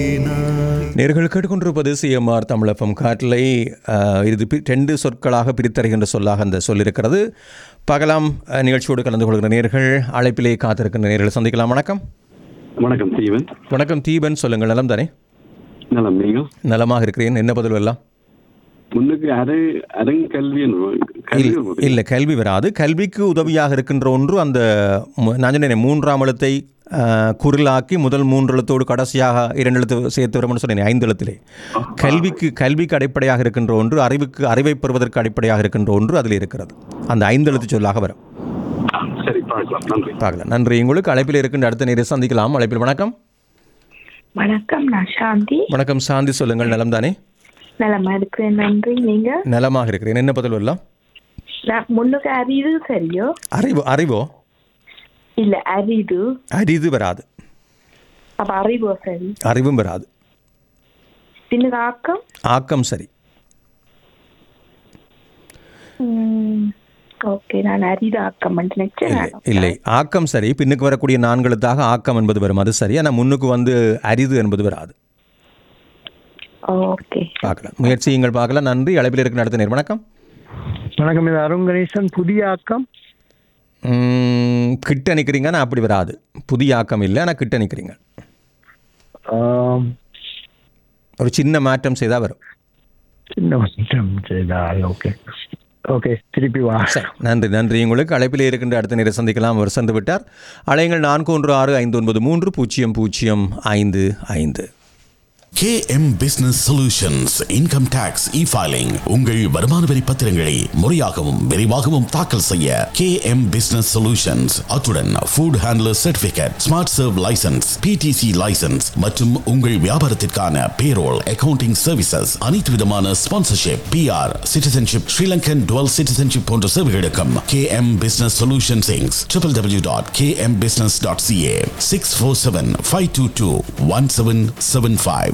நேர்கள் கேட்டுக்கொண்டிருப்பது சிஎம்ஆர் தமிழப்பம் காட்டிலை அஹ், இது பி- ரெண்டு சொற்களாக பிரித்தருகின்ற சொல்லாக அந்த சொல் இருக்கிறது பகலாம் அஹ், நிகழ்ச்சியோடு கலந்து கொள்கிற நேர்கள் அழைப்பிலே காத்திருக்கின்ற நேர்களை சந்திக்கலாம் வணக்கம் வணக்கம் தீவன் வணக்கம் தீபன் சொல்லுங்கள் நலம் தானே நலம் நீங்கள் நலமாக இருக்கிறேன் என்ன பதில் எல்லாம் முன்னுக்கு அரை அருங்கல்வி கல்வி போது. இல்லை கல்வி வராது கல்விக்கு உதவியாக இருக்கின்ற ஒன்று அந்த மு- நான் சொன்னேனே மூன்றாம் எழுத்தை அஹ், குரிலாக்கி முதல் மூன்று எழுத்தோடு கடைசியாக இரண்டு எழுத்து சேர்த்து வரும்னு சொன்னேன் ஐந்து எழுத்திலே கல்விக்கு கல்விக்கு அடிப்படையாக இருக்கின்ற ஒன்று அறிவுக்கு அறிவை பெறுவதற்கு அடிப்படையாக இருக்கின்ற ஒன்று அதில் இருக்கிறது அந்த ஐந்து எழுத்து சொல்லாக வரும் சரி பார்க்கலாம் நன்றி பார்க்கலாம் நன்றி உங்களுக்கு அழைப்பில் இருக்கின்ற அடுத்த நேரை சந்திக்கலாம் அழைப்பில் வணக்கம் வணக்கம் நான் சாந்தி வணக்கம் சாந்தி சொல்லுங்கள் நலம் தானே நலமா இருக்கிறேன் நன்றி நீங்க நலமாக இருக்கிறேன் என்ன பதில் வரலாம் நான் முன்னுக்கு அரிது சரியோ அறிவு அறிவோ இல்ல அரிது அரிது வராது அப்ப அறிவோ சரி அறிவும் வராது பின்னுக்கு ஆக்கம் ஆக்கம் சரி ஓகே நான் அரிது ஆக்கம் நினைச்சேன் இல்லை இல்லை ஆக்கம் சரி பின்னுக்கு வரக்கூடிய நான்கெழுத்தாக ஆக்கம் என்பது வரும் அது சரி ஆனால் முன்னுக்கு வந்து அரிது என்பது வராது ஓகே பார்க்கலாம் முயற்சியுங்கள் பார்க்கலாம் நன்றி அழைப்பில் இருக்கிற அடுத்த நேர் வணக்கம் வணக்கம் இது அருண் கணேசன் புதிய ஆக்கம் உம், கிட்ட நிற்கிறீங்க ஆனால் அப்படி வராது புதிய ஆக்கம் இல்லை ஆனால் கிட்ட நிற்கிறீங்க ஆம், ஒரு சின்ன மாற்றம் செய்தால் வரும் சின்ன மாற்றம் செய்தால் ஓகே ஓகே திருப்பி வா சரி நன்றி நன்றி உங்களுக்கு அழைப்பிலே இருக்கின்ற அடுத்த நேரம் சந்திக்கலாம் அவர் சென்று விட்டார் அலைங்கள் நான்கு ஒன்று ஆறு ஐந்து ஒன்பது மூன்று பூஜ்ஜியம் பூஜ்ஜியம் ஐந்து ஐந்து KM Business Solutions Income Tax E-Filing உங்கள் வருமான வரி பத்திரங்களை முறையாகவும் விரைவாகவும் தாக்கல் செய்ய KM Business Solutions அத்துடன் Food Handler Certificate Smart Serve License PTC License மற்றும் உங்கள் வியாபாரத்திற்கான Payroll Accounting Services அனைத்து விதமான Sponsorship PR Citizenship Sri Lankan Dual Citizenship போன்ற சேவைகளுக்கும் KM Business Solutions Inc. www.kmbusiness.ca 647-522-1775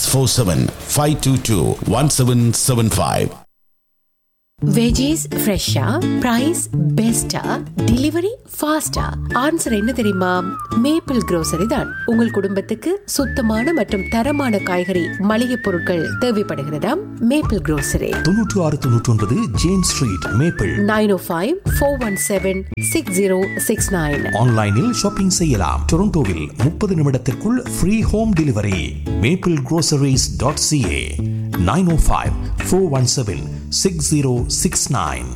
647-522-1775 veggies ஃப்ரெஷ்ஷா பிரைஸ் பெஸ்டா டெலிவரி ஃபாஸ்டா ஆன்சர் என்ன தெரியுமா மேப்பிள் grocery தான் உங்கள் குடும்பத்துக்கு சுத்தமான மற்றும் தரமான காய்கறி மளிகை பொருட்கள் தேவைப்படுகிறதாம் மேப்பிள் grocery தொன்னூற்று ஆறு தொன்னூற்றி ஒன்பது James Street Maple nine O five four one seven six zero six nine ஆன்லைனில் ஷாப்பிங் செய்யலாம் டொரண்டோவில் முப்பது நிமிடத்திற்குள் free home delivery Maple groceries dot CA nine O five four one seven six zero six nine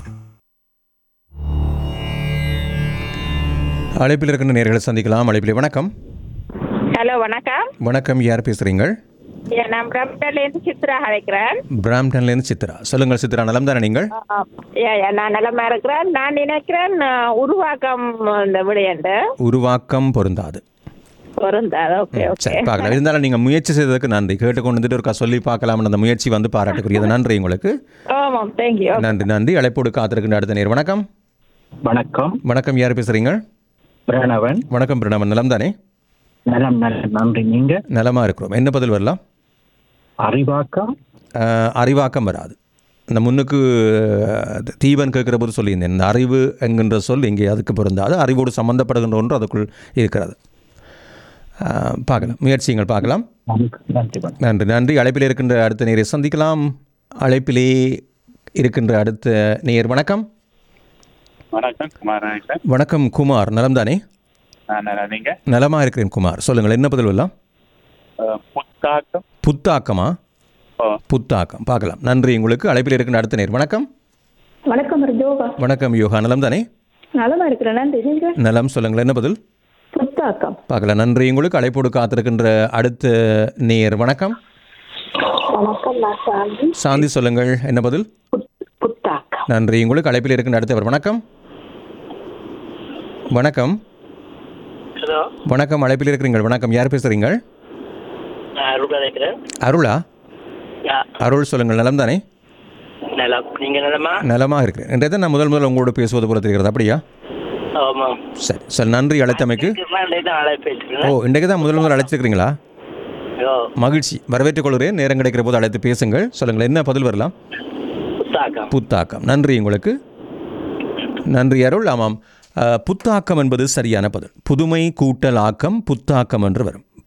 அழைப்பில் இருக்கின்ற நேர்களை சந்திக்கலாம் அழைப்பிலே வணக்கம் ஹலோ வணக்கம் வணக்கம் யார் பேசுகிறீங்க என் நான் பிரம்டலேருந்து சித்ரா அழைக்கிறேன் பிராம்டன்லேருந்து சித்ரா சொல்லுங்கள் சித்ரா நலம் தானே நீங்கள் யா, யா, நான் நலமா இருக்கிறேன் நான் நினைக்கிறேன் அஹ், உருவாக்கம் இந்த விடையண்டு உருவாக்கம் பொருந்தாது பொருந்தாது ஓகே ஓகே சரி பார்க்கலாம் இருந்தாலும் நீங்கள் முயற்சி செய்ததுக்கு நன்றி கேட்டுக்கொண்டு வந்துட்டு ஒருக்கா சொல்லி பார்க்கலாம்னு அந்த முயற்சி வந்து பாராட்டுக்குரியது நன்றி உங்களுக்கு ஆமாம் தேங்க்யூ நன்றி நன்றி அழைப்போடு காத்திருக்கின்ற அடுத்த நேர் வணக்கம் வணக்கம் வணக்கம் யார் பேசுகிறீங்க பிரணவன் வணக்கம் பிரணவன் நலம் தானே நலம் நலம் நன்றி நீங்க நலமாக இருக்கிறோம் என்ன பதில் வரலாம் அறிவாக்கம் அஹ், அறிவாக்கம் வராது இந்த முன்னுக்கு அஹ், தீபன் கேட்குற போது சொல்லியிருந்தேன் இந்த அறிவு என்கின்ற சொல் இங்கே அதுக்கு பொருந்தாது அறிவோடு சம்பந்தப்படுகின்ற ஒன்று அதுக்குள் இருக்கிறது அஹ், பார்க்கலாம் முயற்சிகள் பார்க்கலாம் நன்றி வணக்கம். நன்றி நன்றி அழைப்பில் இருக்கின்ற அடுத்த நேரை சந்திக்கலாம் அழைப்பிலே இருக்கின்ற அடுத்த நேர் வணக்கம் வணக்கம் குமாரன் சார் வணக்கம் குமார் நலம் தானே நான் நல்லா நீங்க நலமாக இருக்கிறேன் குமார் சொல்லுங்கள் என்ன பதில் வரலாம் அஹ், புத்தாக்கம் புத்தாக்கமா ஓ, புத்தாக்கம் பார்க்கலாம் நன்றி உங்களுக்கு அழைப்பில் இருக்கின்ற அடுத்த நேர் வணக்கம் வணக்கம் யோகா வணக்கம் யோகா நலம் தானே நலமா இருக்கிறேன் நன்றி நீங்க நலம் சொல்லுங்கள் என்ன பதில் புத்தாக்கம் பார்க்கலாம் நன்றி உங்களுக்கு அழைப்போடு காத்திருக்கின்ற அடுத்த நேர் வணக்கம் வணக்கம் நான் சாந்தி சாந்தி சொல்லுங்கள் என்ன பதில் புத்தாக்கம் நன்றி உங்களுக்கு அழைப்பில் இருக்கின்ற அடுத்தவர் வணக்கம் வணக்கம் ஹலோ வணக்கம் அழைப்பில் இருக்கிறீங்கள் வணக்கம் யார் பேசுகிறீங்க நான் அருள் அழைக்கிறேன் அருளா ஆ, அருள் சொல்லுங்கள் நலம் தானே நலம் நீங்க நலமா நலமாக இருக்கிறேன் இன்றைய தான் நான் முதல் முதல் உங்களோட பேசுவது போல தெரிகிறது அப்படியா ஆமாம் சரி சரி நன்றி அழைத்தமைக்கு தான் அழைப்பு ஓ இன்றைக்கு தான் முதல் முதல் அழைச்சிருக்கிறீங்களா ஓ மகிழ்ச்சி வரவேற்றுக் கொள்கிறேன் நேரம் கிடைக்கிற போது அழைத்து பேசுங்கள் சொல்லுங்கள் என்ன பதில் வரலாம் புத்தாக்கம் புத்தாக்கம் நன்றி உங்களுக்கு நன்றி அருள் ஆமாம் அஹ், புத்தாக்கம் என்பது சரியான பதில் புதுமை கூட்டல் ஆக்கம் புத்தாக்கம் என்று வரும்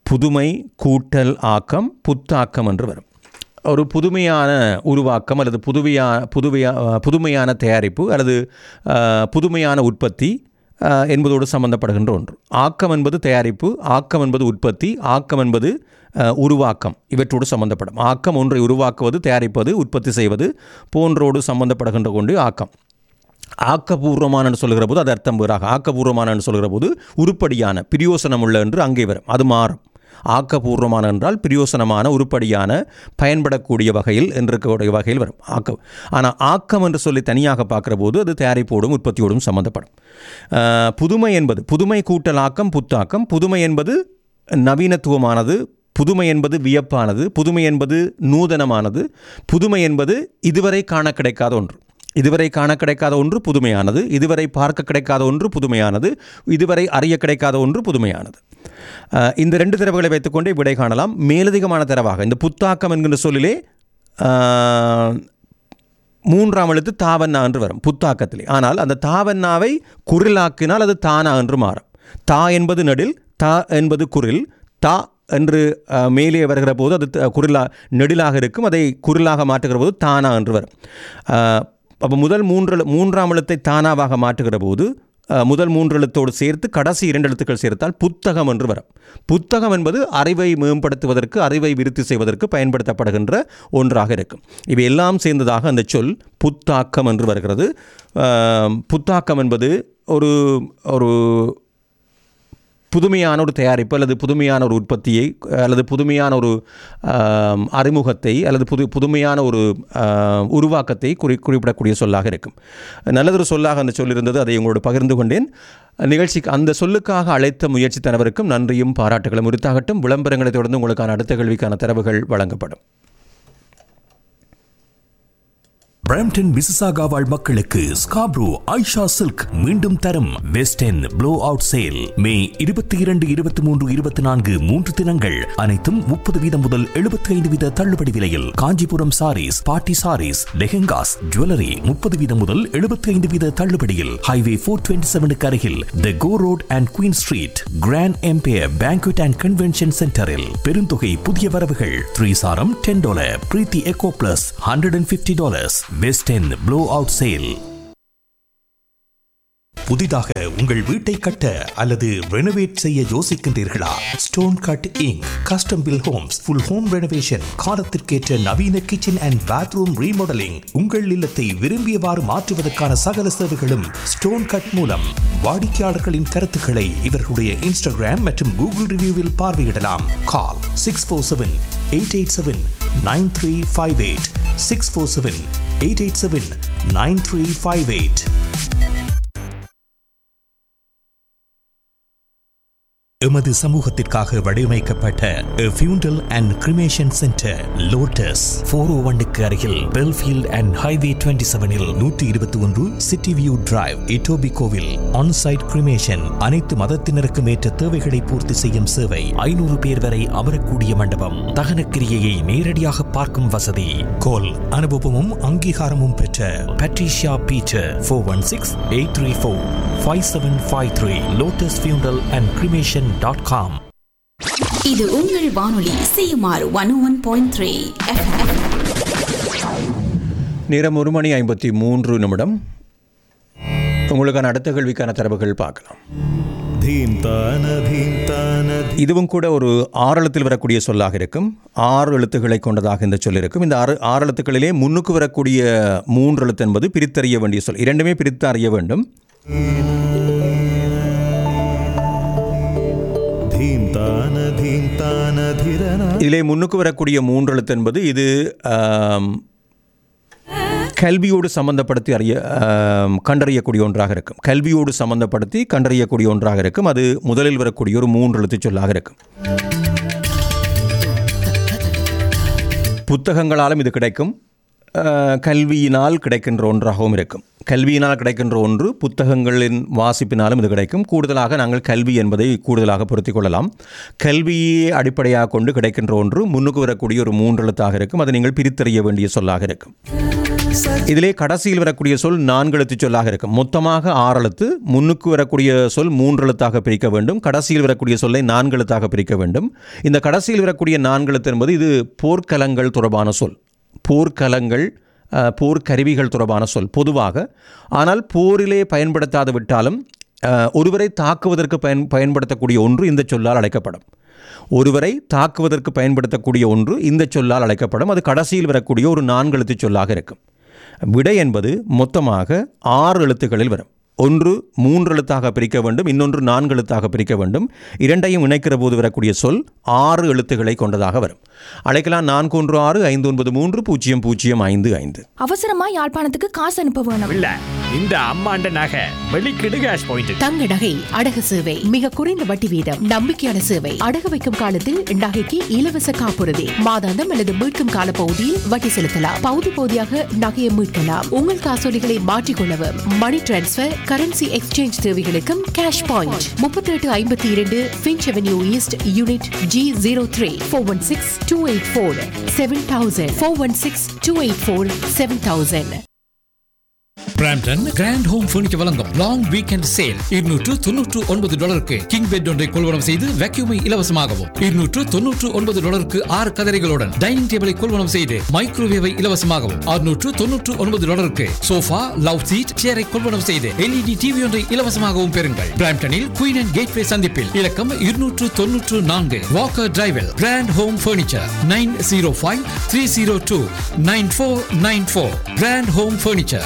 புதுமை கூட்டல் ஆக்கம் புத்தாக்கம் என்று வரும் ஒரு புதுமையான உருவாக்கம் அல்லது புதுமையா புதுமையா புதுமையான தயாரிப்பு அல்லது அஹ், புதுமையான உற்பத்தி அஹ், என்பதோடு சம்பந்தப்படுகின்ற ஒன்று ஆக்கம் என்பது தயாரிப்பு ஆக்கம் என்பது உற்பத்தி ஆக்கம் என்பது அஹ், உருவாக்கம் இவற்றோடு சம்பந்தப்படும் ஆக்கம் ஒன்றை உருவாக்குவது தயாரிப்பது உற்பத்தி செய்வது போன்றோடு சம்பந்தப்படுகின்ற கொண்டு ஆக்கம் ஆக்கபூர்வமான சொல்கிற போது அது அர்த்தம் வேறாக ஆக்கபூர்வமான சொல்கிற போது உருப்படியான பிரியோசனம் உள்ள என்று அங்கே வரும் அது மாறும் ஆக்கபூர்வமான என்றால் பிரியோசனமான உருப்படியான பயன்படக்கூடிய வகையில் என்றக்கூடிய வகையில் வரும் ஆக்கம் ஆனால் ஆக்கம் என்று சொல்லி தனியாக பார்க்குற போது அது தயாரிப்போடும் உற்பத்தியோடும் சம்பந்தப்படும் அஹ், புதுமை என்பது புதுமை கூட்டல் ஆக்கம் புத்தாக்கம் புதுமை என்பது நவீனத்துவமானது புதுமை என்பது வியப்பானது புதுமை என்பது நூதனமானது புதுமை என்பது இதுவரை காண கிடைக்காத ஒன்று இதுவரை காண கிடைக்காத ஒன்று புதுமையானது இதுவரை பார்க்க கிடைக்காத ஒன்று புதுமையானது இதுவரை அறிய கிடைக்காத ஒன்று புதுமையானது அஹ், இந்த ரெண்டு தரவுகளை வைத்துக்கொண்டே விடை காணலாம் மேலதிகமான தரவாக இந்த புத்தாக்கம் என்கின்ற சொல்லிலே அஹ், மூன்றாம் எழுத்து தாவண்ணா என்று வரும் புத்தாக்கத்திலே ஆனால் அந்த தாவண்ணாவை குரிலாக்கினால் அது தானா என்று மாறும் தா என்பது நெடில் தா என்பது குரில் தா என்று அஹ், மேலே வருகிற போது அது த- குரிலா நெடிலாக இருக்கும் அதை குரிலாக மாற்றுகிற போது தானா என்று வரும் அப்போ முதல் மூன்று எழு- மூன்றாம் எழுத்தை தானாவாக மாற்றுகிற போது அஹ், முதல் மூன்று எழுத்தோடு சேர்த்து கடைசி இரண்டு எழுத்துக்கள் சேர்த்தால் புத்தகம் என்று வரும் புத்தகம் என்பது அறிவை மேம்படுத்துவதற்கு அறிவை விருத்தி செய்வதற்கு பயன்படுத்தப்படுகின்ற ஒன்றாக இருக்கும் இவை எல்லாம் சேர்ந்ததாக அந்த சொல் புத்தாக்கம் என்று வருகிறது அஹ், புத்தாக்கம் என்பது ஒரு ஒரு புதுமையான ஒரு தயாரிப்பு அல்லது புதுமையான ஒரு உற்பத்தியை அல்லது புதுமையான ஒரு ஆம், அறிமுகத்தை அல்லது புது புதுமையான ஒரு ஆம், உருவாக்கத்தை குறி குறிப்பிடக்கூடிய சொல்லாக இருக்கும் நல்லதொரு சொல்லாக அந்த சொல் இருந்தது அதை உங்களோடு பகிர்ந்து கொண்டேன் நிகழ்ச்சிக்கு அந்த சொல்லுக்காக அழைத்த முயற்சி தனவருக்கும் நன்றியும் பாராட்டுகளும் உரித்தாகட்டும் விளம்பரங்களை தொடர்ந்து உங்களுக்கான அடுத்த கேள்விக்கான தரவுகள் வழங்கப்படும் பிரம்டன் மிசிசாகா வாழ் மக்களுக்கு ஸ்காப்ரோ ஐஷா சில்க் மீண்டும் தரும் best n blow out sale May இருபத்தி இரண்டு இருபத்தி மூன்று இருபத்தி நான்கு மூன்று தினங்கள் அனைத்தும் முப்பது வீதம் முதல் எழுபத்தி ஐந்து வீத தள்ளுபடி விலையில் காஞ்சிபுரம் சாரீஸ் பாட்டி சாரீஸ் லெஹெங்காஸ் ஜுவல்லரி முப்பது வீதம் முதல் எழுபத்தி ஐந்து வீத தள்ளுபடியில் ஹைவே ஃபோர் டுவெண்ட்டி செவனுக்கு அருகில் the Gore Road and Queen Street Grand Empire banquet and convention சென்டரில் பெருந்தொகை புதிய வரவுகள் த்ரீ சாரம் ten dollar Preethi Eco Plus hundred and fifty dollars best n blow out sale புதிதாக உங்கள் வீட்டை கட்ட அல்லது ரெனோவேட் செய்ய யோசிக்கின்றீர்களா Stone Cut Inc Custom Built Homes full home renovation காலத்திற்கேற்ற நவீன கிச்சன் அண்ட் பாத்ரூம் ரீமாடலிங் உங்கள் இல்லத்தை விரும்பியவாறு மாற்றுவதற்கான சகல சேவைகளும் ஸ்டோன் கட் மூலம் வாடிக்கையாளர்களின் கருத்துக்களை இவர்களுடைய இன்ஸ்டாகிராம் மற்றும் கூகுள் ரிவ்யூவில் பார்வையிடலாம் call six four seven eight eight seven nine three five eight six four seven eight eight seven nine three five eight எமது சமூகத்திற்காக வடிவமைக்கப்பட்ட funeral and cremation centre Lotus four O ஒன்னுக்கு அருகில் பெல்ஃபீல்ட் அண்ட் ஹைவே டுவெண்ட்டி செவனில் நூற்றி இருபத்தி ஒன்று city view drive இட்டோபி கோவில் ஆன்சைட் கிரிமேஷன் அனைத்து மதத்தினருக்கும் ஏற்ற தேவைகளை பூர்த்தி செய்யும் சேவை ஐநூறு பேர் வரை அமரக்கூடிய மண்டபம் தகன கிரியையை நேரடியாக பார்க்கும் வசதி கோல் அனுபவமும் அங்கீகாரமும் பெற்ற Patricia Peter four one six eight three four five seven five three Lotus funeral and cremation dot com இது உங்கள் வானொலி CMR one one point three நேரம் ஒரு மணி ஐம்பத்தி மூன்று நிமிடம் உங்களுக்கான அடுத்த கேள்விக்கான தரவுகள் பார்க்கலாம் இதுவும் கூட ஒரு ஆறு எழுத்தில் வரக்கூடிய சொல்லாக இருக்கும் ஆறு எழுத்துக்களை கொண்டதாக இந்த சொல் இருக்கும் இந்த ஆறு ஆறு எழுத்துக்களிலே முன்னுக்கு வரக்கூடிய மூன்று எழுத்து என்பது பிரித்தறிய வேண்டிய சொல் இரண்டுமே பிரித்து அறிய வேண்டும் இதிலே முன்னுக்கு வரக்கூடிய மூன்று எழுத்து என்பது இது ஆம், கல்வியோடு சம்பந்தப்படுத்தி அறிய ஆம், கண்டறியக்கூடிய ஒன்றாக இருக்கும் கல்வியோடு சம்பந்தப்படுத்தி கண்டறியக்கூடிய ஒன்றாக இருக்கும் அது முதலில் வரக்கூடிய ஒரு மூன்று எழுத்து சொல்லாக இருக்கும் புத்தகங்களாலும் இது கிடைக்கும் அஹ், கல்வியினால் கிடைக்கின்ற ஒன்றாகவும் இருக்கும் கல்வியினால் கிடைக்கின்ற ஒன்று புத்தகங்களின் வாசிப்பினாலும் இது கிடைக்கும் கூடுதலாக நாங்கள் கல்வி என்பதை கூடுதலாக பொருத்திக் கொள்ளலாம் கல்வியை அடிப்படையாக கொண்டு கிடைக்கின்ற ஒன்று முன்னுக்கு வரக்கூடிய ஒரு மூன்று எழுத்தாக இருக்கும் அதை நீங்கள் பிரித்தறிய வேண்டிய சொல்லாக இருக்கும் இதிலே கடைசியில் வரக்கூடிய சொல் நான்கு எழுத்து சொல்லாக இருக்கும் மொத்தமாக ஆறு எழுத்து முன்னுக்கு வரக்கூடிய சொல் மூன்று எழுத்தாக பிரிக்க வேண்டும் கடைசியில் வரக்கூடிய சொல்லை நான்கு எழுத்தாக பிரிக்க வேண்டும் இந்த கடைசியில் வரக்கூடிய நான்கு எழுத்து என்பது இது போர்க்கலங்கள் தொடர்பான சொல் போர்க்கலங்கள் அஹ், போர்க்கருவிகள் தொடர்பான சொல் பொதுவாக ஆனால் போரிலே பயன்படுத்தாது விட்டாலும் அஹ், ஒருவரை தாக்குவதற்கு பயன் பயன்படுத்தக்கூடிய ஒன்று இந்த சொல்லால் அழைக்கப்படும் ஒருவரை தாக்குவதற்கு பயன்படுத்தக்கூடிய ஒன்று இந்த சொல்லால் அழைக்கப்படும் அது கடைசியில் வரக்கூடிய ஒரு நான்கு எழுத்து சொல்லாக இருக்கும் விடை என்பது மொத்தமாக ஆறு எழுத்துக்களில் வரும் ஒன்று மூன்று எழுத்தாக பிரிக்க வேண்டும் இன்னொன்று நான்கு எழுத்தாக பிரிக்க வேண்டும் இரண்டையும் இணைக்கிற போது வரக்கூடிய சொல் ஆறு எழுத்துக்களை கொண்டதாக வரும் அழைக்கலாம் நான்கு ஒன்று ஆறு ஐந்து ஒன்பது மூன்று பூஜ்ஜியம் பூஜ்ஜியம் ஐந்து ஐந்து அவசரமா யாழ்ப்பாணத்துக்கு காசு அனுப்ப வேணும் இல்ல இந்த அம்மாண்ட நகை வெளிக்கிடு கேஷ் பாயிண்ட் தங்க நகை அடகு சேவை மிக குறைந்த வட்டி வீதம் நம்பிக்கையான சேவை அடகு வைக்கும் காலத்தில் நகைக்கு இலவச காப்புறுதி மாதாந்தம் அல்லது மீட்கும் கால பகுதியில் வட்டி செலுத்தலாம் பகுதி பகுதியாக நகையை மீட்கலாம் உங்கள் காசோலிகளை மாற்றிக்கொள்ளவும் மணி டிரான்ஸ்ஃபர் கரன்சி எக்ஸ்சேஞ்ச் தேவைகளுக்கும் கேஷ் பாயிண்ட் முப்பத்தி எட்டு ஐம்பத்தி இரண்டு Finch Avenue East unit G zero three four one six two eight four seven thousand four one six two eight four seven thousand Brampton Grand Home Furniture வழங்கும் long weekend sale இருநூற்று தொன்னூற்று ஒன்பது டாலருக்கு king bed ஒன்றை கொள்வனம் செய்து வேக்யூமை இலவசமாகவும் இருநூற்று தொன்னூற்று ஒன்பது டாலருக்கு ஆறு கதரைகளுடன் டைனிங் டேபிளை கொள்வனம் செய்து மைக்ரோவேவை இலவசமாகவும் அறுநூற்று தொன்னூற்று ஒன்பது டாலருக்கு சோஃபா லவ் சீட் சேரை கொள்வனம் செய்து எல்இடி டிவி ஒன்றை இலவசமாகவும் பெறுங்கள் பிராம்டனில் குயின் அண்ட் கேட்வே சந்திப்பில் இலக்கம் இருநூற்று தொன்னூற்று நான்கு வாக்கர் டிரைவில் Grand Home Furniture nine zero five three zero two nine four nine four Grand Home Furniture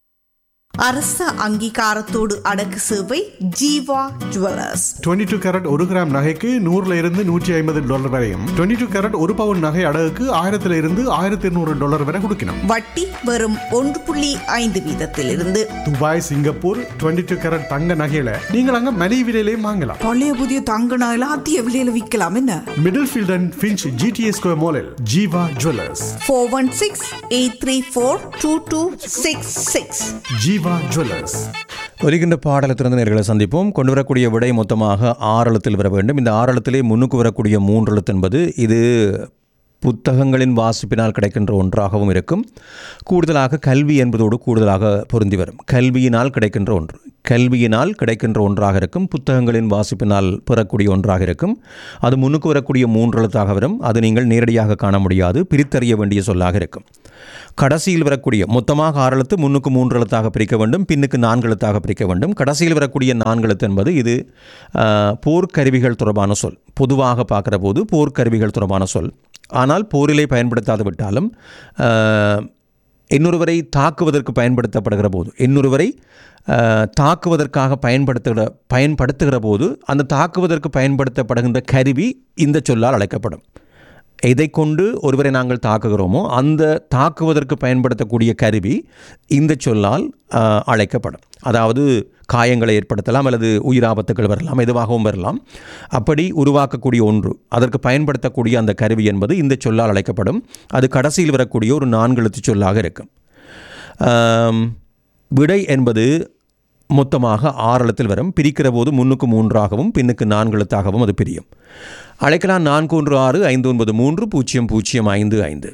அரச அங்கீகாரத்தோடு அடக்கு சேவை ஜீவா ஜுவல்லர்ஸ் 22 டூ கேரட் ஒரு கிராம் நகைக்கு நூறுல இருந்து நூற்றி ஐம்பது டாலர் வரையும் 22 டூ கேரட் ஒரு பவுன் நகை அடகுக்கு ஆயிரத்துல இருந்து ஆயிரத்தி இருநூறு டாலர் வரை கொடுக்கணும் வட்டி வெறும் ஒன்று புள்ளி ஐந்து வீதத்திலிருந்து துபாய் சிங்கப்பூர் 22 டூ கேரட் தங்க நகையில நீங்கள் அங்க மலிவு விலையிலையும் வாங்கலாம் பழைய புதிய தங்க நகையில அதிக விலையில விற்கலாம் என்ன Middlefield and Finch GTA Square மாலில் Jeeva jewellers four one six eight three four two two six six Jeeva jewellers ஒலிக்கின்ற பாடலை திறந்த நேர்களை சந்திப்போம் கொண்டு வரக்கூடிய விடை மொத்தமாக ஆறு எழுத்தில் வர வேண்டும் இந்த ஆறு எழுத்திலே முன்னுக்கு வரக்கூடிய மூன்று எழுத்து என்பது இது புத்தகங்களின் வாசிப்பினால் கிடைக்கின்ற ஒன்றாகவும் இருக்கும் கூடுதலாக கல்வி என்பதோடு கூடுதலாக பொருந்தி வரும் கல்வியினால் கிடைக்கின்ற ஒன்று கல்வியினால் கிடைக்கின்ற ஒன்றாக இருக்கும் புத்தகங்களின் வாசிப்பினால் பெறக்கூடிய ஒன்றாக இருக்கும் அது முன்னுக்கு வரக்கூடிய மூன்று எழுத்தாக வரும் அது நீங்கள் நேரடியாக காண முடியாது பிரித்தறிய வேண்டிய சொல்லாக இருக்கும் கடைசியில் வரக்கூடிய மொத்தமாக ஆறு எழுத்து முன்னுக்கு மூன்று எழுத்தாக பிரிக்க வேண்டும் பின்னுக்கு நான்கு எழுத்தாக பிரிக்க வேண்டும் கடைசியில் வரக்கூடிய நான்கு எழுத்து என்பது இது ஆஹ், போர்க்கருவிகள் தொடர்பான சொல் பொதுவாக பார்க்குற போது போர்க்கருவிகள் தொடர்பான சொல் ஆனால் போரிலே பயன்படுத்தாது விட்டாலும் ஆஹ், இன்னொருவரை தாக்குவதற்கு பயன்படுத்தப்படுகிற போது இன்னொருவரை ஆஹ், தாக்குவதற்காக பயன்படுத்துகிற பயன்படுத்துகிற போது அந்த தாக்குவதற்கு பயன்படுத்தப்படுகின்ற கருவி இந்த சொல்லால் அழைக்கப்படும் எதை கொண்டு ஒருவரை நாங்கள் தாக்குகிறோமோ அந்த தாக்குவதற்கு பயன்படுத்தக்கூடிய கருவி இந்த சொல்லால் ஆஹ், அழைக்கப்படும் அதாவது காயங்களை ஏற்படுத்தலாம் அல்லது உயிராபத்துகள் வரலாம் எதுவாகவும் வரலாம் அப்படி உருவாக்கக்கூடிய ஒன்று அதற்கு பயன்படுத்தக்கூடிய அந்த கருவி என்பது இந்த சொல்லால் அழைக்கப்படும் அது கடைசியில் வரக்கூடிய ஒரு நான்கு எழுத்து சொல்லாக இருக்கும் ஆம், விடை என்பது மொத்தமாக ஆறு எழுத்தில் வரும் பிரிக்கிற போது முன்னுக்கு மூன்றாகவும் பின்னுக்கு நான்கு எழுத்தாகவும் அது பிரியும் அழைக்கலாம் நான்கு ஒன்று ஆறு ஐந்து ஒன்பது மூன்று பூஜ்ஜியம் பூஜ்ஜியம் ஐந்து ஐந்து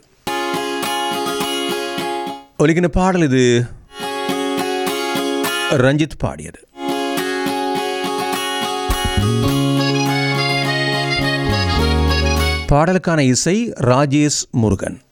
ஒலிக்கின பாடல் இது ரஞ்சித் பாடியது பாடலுக்கான இசை ராஜேஷ் முருகன்